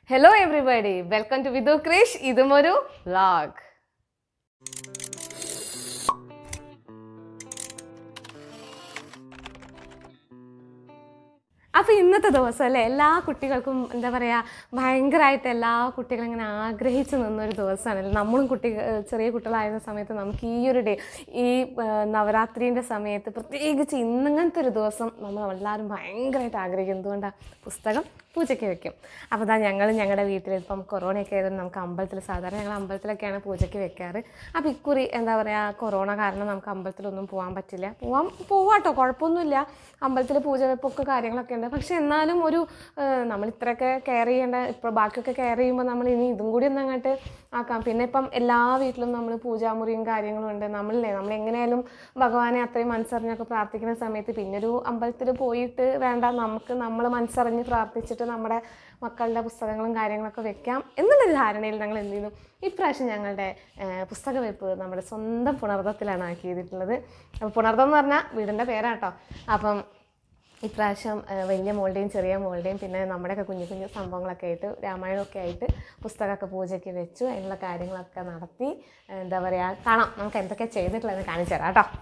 hello everybody welcome to Vidu Krish ഇതും ഒരു vlog അപ്പോൾ ഇന്നത്തെ ദിവസം അല്ലേ എല്ലാ കുട്ടികൾക്കും എന്താ പറയുക ഭയങ്കരമായിട്ട് എല്ലാ കുട്ടികളും ഇങ്ങനെ ആഗ്രഹിച്ചു നിന്നൊരു ദിവസമാണല്ലോ നമ്മളും കുട്ടി ചെറിയ കുട്ടികളായിരുന്ന സമയത്ത് നമുക്ക് ഈ ഒരു ഡേ ഈ നവരാത്രീൻ്റെ സമയത്ത് പ്രത്യേകിച്ച് ഇന്നങ്ങനത്തെ ഒരു ദിവസം നമ്മൾ എല്ലാവരും ഭയങ്കരമായിട്ട് ആഗ്രഹിക്കും എന്തുകൊണ്ടാണ് പുസ്തകം പൂജയ്ക്ക് വെക്കും അപ്പോൾ ഇതാ ഞങ്ങൾ ഞങ്ങളുടെ വീട്ടിൽ ഇപ്പം കൊറോണയൊക്കെ ആയതുകൊണ്ട് നമുക്ക് അമ്പലത്തിൽ സാധാരണ ഞങ്ങൾ അമ്പലത്തിലൊക്കെയാണ് പൂജയ്ക്ക് വെക്കാറ് അപ്പോൾ ഇക്കുറി എന്താ പറയുക കൊറോണ കാരണം നമുക്ക് അമ്പലത്തിലൊന്നും പോകാൻ പറ്റില്ല പോവാൻ പോവാട്ടോ കുഴപ്പമൊന്നുമില്ല അമ്പലത്തിൽ പൂജ വെപ്പൊക്കെ കാര്യങ്ങളൊക്കെ ഉണ്ട് പക്ഷെ എന്നാലും ഒരു ഏഹ്, നമ്മൾ ഇത്രയൊക്കെ കെയർ ചെയ്യേണ്ട ഇപ്പോൾ ബാക്കിയൊക്കെ കെയർ ചെയ്യുമ്പോൾ നമ്മൾ ഇനി ഇതും കൂടി ഒന്ന് അങ്ങോട്ട് ആക്കാം പിന്നെ ഇപ്പം എല്ലാ വീട്ടിലും നമ്മൾ പൂജാമുറിയും കാര്യങ്ങളും ഉണ്ട് നമ്മളില്ലേ നമ്മൾ എങ്ങനെയായാലും ഭഗവാനെ അത്രയും മനസ്സറിഞ്ഞൊക്കെ പ്രാർത്ഥിക്കുന്ന സമയത്ത് പിന്നെ ഒരു അമ്പലത്തിൽ പോയിട്ട് വേണ്ട നമുക്ക് നമ്മൾ മനസ്സറിഞ്ഞ് പ്രാർത്ഥിച്ചിട്ട് നമ്മുടെ മക്കളുടെ പുസ്തകങ്ങളും കാര്യങ്ങളൊക്കെ വെക്കാം എന്നുള്ളൊരു ധാരണയിൽ ഞങ്ങൾ എന്ത് ചെയ്തു ഇപ്രാവശ്യം ഞങ്ങളുടെ ഏഹ്, പുസ്തക വെപ്പ് നമ്മുടെ സ്വന്തം പുണർദത്തിലാണ് ആക്കിയിട്ടുള്ളത് അപ്പോൾ പുണർദം എന്ന് പറഞ്ഞാൽ വീടിൻ്റെ പേരാട്ടോ അപ്പം ഇപ്രാവശ്യം ഏഹ്, വലിയ മോളുടെയും ചെറിയ മോളുടെയും പിന്നെ നമ്മുടെയൊക്കെ കുഞ്ഞു കുഞ്ഞു സംഭവങ്ങളൊക്കെ ആയിട്ട് രാമായണമൊക്കെ ആയിട്ട് പുസ്തകമൊക്കെ പൂജയ്ക്ക് വെച്ചു അതിനുള്ള കാര്യങ്ങളൊക്കെ നടത്തി ഏഹ്, എന്താ പറയുക കാണാം നമുക്ക് എന്തൊക്കെ ചെയ്തിട്ടുള്ളതെന്ന് കാണിച്ചു തരാം കേട്ടോ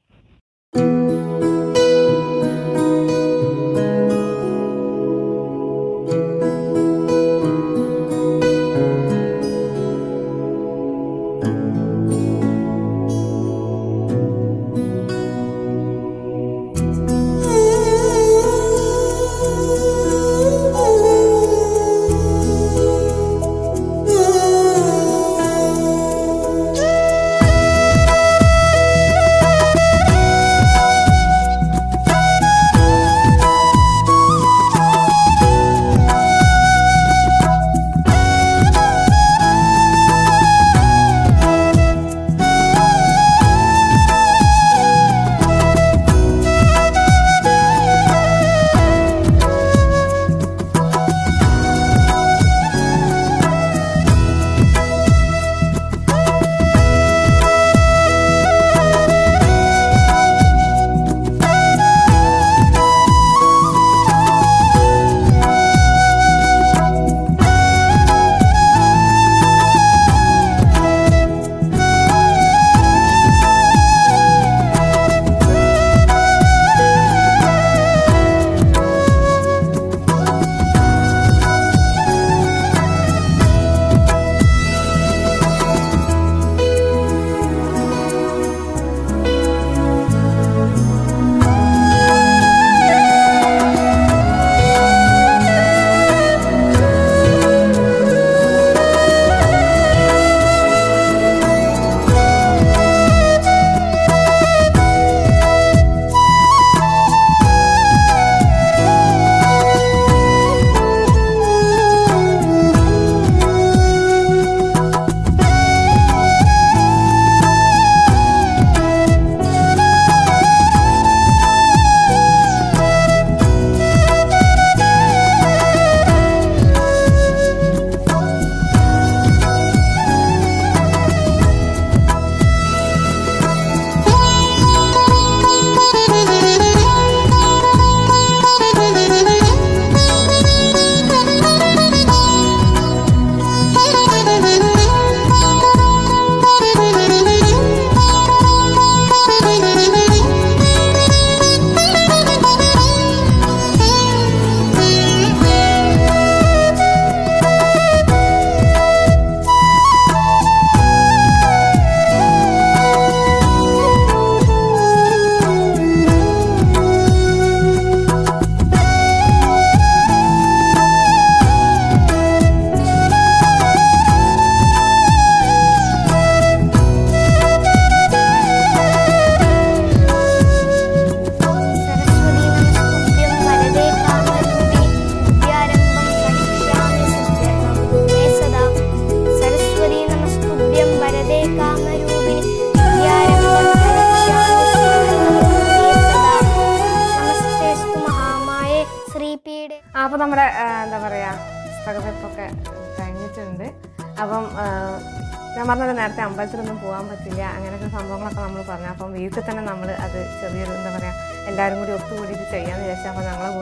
सरस्वती नमस्तुभ्यं वरदे कामरूपिणि विद्यारम्भं प्रवक्ष्यामि सिद्धिर्नमोऽस्तुते सदा नमस्तेऽस्तु महामाये श्रीपीठे അപ്പോൾ നമ്മുടെ ആ, എന്താ പറയുക പുസ്തകവെപ്പൊക്കെ കഴിഞ്ഞിട്ടുണ്ട് അപ്പം ആ, ഞാൻ പറഞ്ഞത് നേരത്തെ അമ്പലത്തിലൊന്നും പോകാൻ പറ്റില്ല അങ്ങനെയൊക്കെ സംഭവങ്ങളൊക്കെ നമ്മൾ പറഞ്ഞു അപ്പം വീട്ടിൽ തന്നെ നമ്മൾ അത് ചെറിയൊരു എന്താ പറയുക എല്ലാവരും കൂടി ഒത്തുകൂടിയിട്ട് ചെയ്യാമെന്ന് വിചാരിച്ചു അപ്പോൾ ഞങ്ങളെ കൂടെ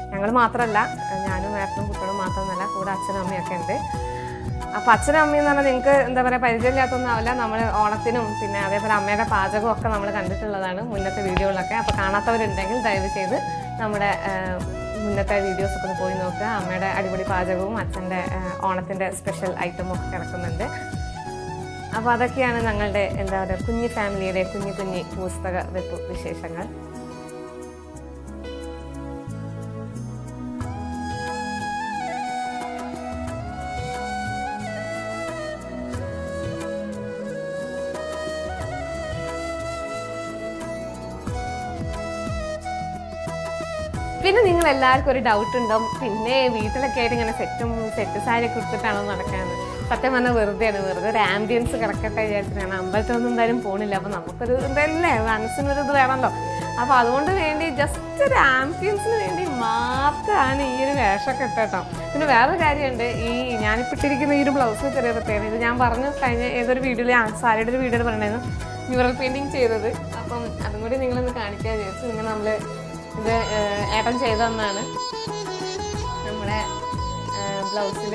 ഞങ്ങൾ മാത്രമല്ല ഞാനും ഏട്ടനും കുട്ടികളും മാത്രമല്ല കൂടെ അച്ഛനും അമ്മയൊക്കെ ഉണ്ട് അപ്പോൾ അച്ഛനും അമ്മയും എന്ന് പറഞ്ഞാൽ നിങ്ങൾക്ക് എന്താ പറയുക പരിചയമില്ലാത്തൊന്നും ആവില്ല നമ്മൾ ഓണത്തിനും പിന്നെ അതേപോലെ അമ്മയുടെ പാചകവും ഒക്കെ നമ്മൾ കണ്ടിട്ടുള്ളതാണ് മുന്നത്തെ വീഡിയോകളൊക്കെ അപ്പോൾ കാണാത്തവരുണ്ടെങ്കിൽ ദയവ് ചെയ്ത് നമ്മുടെ ആ, മുന്നത്തെ വീഡിയോസൊക്കെ ഒന്ന് പോയി നോക്കുക അമ്മയുടെ അടിപൊളി പാചകവും അച്ഛൻ്റെ ഓണത്തിൻ്റെ സ്പെഷ്യൽ ഐറ്റമും ഒക്കെ കിടക്കുന്നുണ്ട് അപ്പോൾ അതൊക്കെയാണ് ഞങ്ങളുടെ എന്താ പറയുക കുഞ്ഞു ഫാമിലിയുടെ കുഞ്ഞു കുഞ്ഞു പുസ്തക വെപ്പ് വിശേഷങ്ങൾ പിന്നെ നിങ്ങൾ എല്ലാവർക്കും ഒരു ഡൗട്ട് ഉണ്ടാവും പിന്നെ വീട്ടിലൊക്കെ ആയിട്ട് ഇങ്ങനെ സെറ്റും സെറ്റ് സാരി ഒക്കെ കൊടുത്തിട്ടാണോ നടക്കാന്ന് സത്യം പറഞ്ഞാൽ വെറുതെയാണ് വെറുതെ ഒരു ആംബിയൻസ് കിടക്കട്ടെ വിചാരിച്ചിട്ടാണ് അമ്പലത്തിലൊന്നും എന്തായാലും പോണില്ല അപ്പോൾ നമുക്കൊരു ഇതല്ലേ മനസ്സിനൊരു ഇത് വേണമല്ലോ അപ്പോൾ അതുകൊണ്ട് വേണ്ടി ജസ്റ്റ് ഒരു ആംബിയൻസിന് വേണ്ടി മാത്രമാണ് ഈ ഒരു വേഷമൊക്കെ ഇട്ടോ പിന്നെ വേറൊരു കാര്യമുണ്ട് ഈ ഞാനിപ്പോൾ ഇട്ടിരിക്കുന്ന ഈ ഒരു ബ്ലൗസിന് ചെറിയ പ്രത്യേകത ഇത് ഞാൻ പറഞ്ഞു കഴിഞ്ഞ ഏതൊരു വീഡിയോയിൽ ആ സാരിയുടെ ഒരു വീഡിയോയിൽ പറഞ്ഞായിരുന്നു മ്യൂറൽ പെയിൻറ്റിങ് ചെയ്തത് അപ്പം അതും കൂടി നിങ്ങളൊന്ന് കാണിക്കാൻ വിചാരിച്ചു നിങ്ങൾ നമ്മൾ ഇത് ഏഹ്, ഏട്ടൻ ചെയ്തു തന്നാണ് നമ്മുടെ ബ്ലൗസിൽ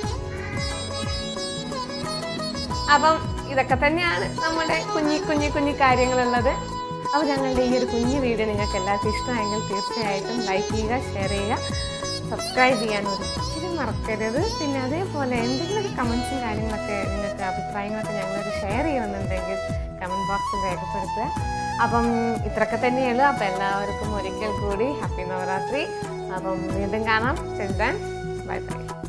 അപ്പം ഇതൊക്കെ തന്നെയാണ് നമ്മുടെ കുഞ്ഞി കുഞ്ഞി കുഞ്ഞി കാര്യങ്ങളുള്ളത് അപ്പോൾ ഞങ്ങളുടെ ഈ ഒരു കുഞ്ഞു വീഡിയോ നിങ്ങൾക്ക് എല്ലാവർക്കും ഇഷ്ടമായെങ്കിൽ തീർച്ചയായിട്ടും ലൈക്ക് ചെയ്യുക ഷെയർ ചെയ്യുക സബ്സ്ക്രൈബ് ചെയ്യാൻ ഒരിക്കലും മറക്കരുത് പിന്നെ അതേപോലെ എന്തെങ്കിലുമൊക്കെ കമൻസും കാര്യങ്ങളൊക്കെ നിങ്ങൾക്ക് അഭിപ്രായങ്ങളൊക്കെ ഞങ്ങളൊരു ഷെയർ ചെയ്യണമെന്നുണ്ടെങ്കിൽ കമൻറ്റ് ബോക്സിൽ രേഖപ്പെടുത്തുക അപ്പം ഇത്രയൊക്കെ തന്നെയുള്ളൂ അപ്പം എല്ലാവർക്കും ഒരിക്കൽ കൂടി ഹാപ്പി നവരാത്രി അപ്പം വീണ്ടും കാണാം ബൈ ബൈ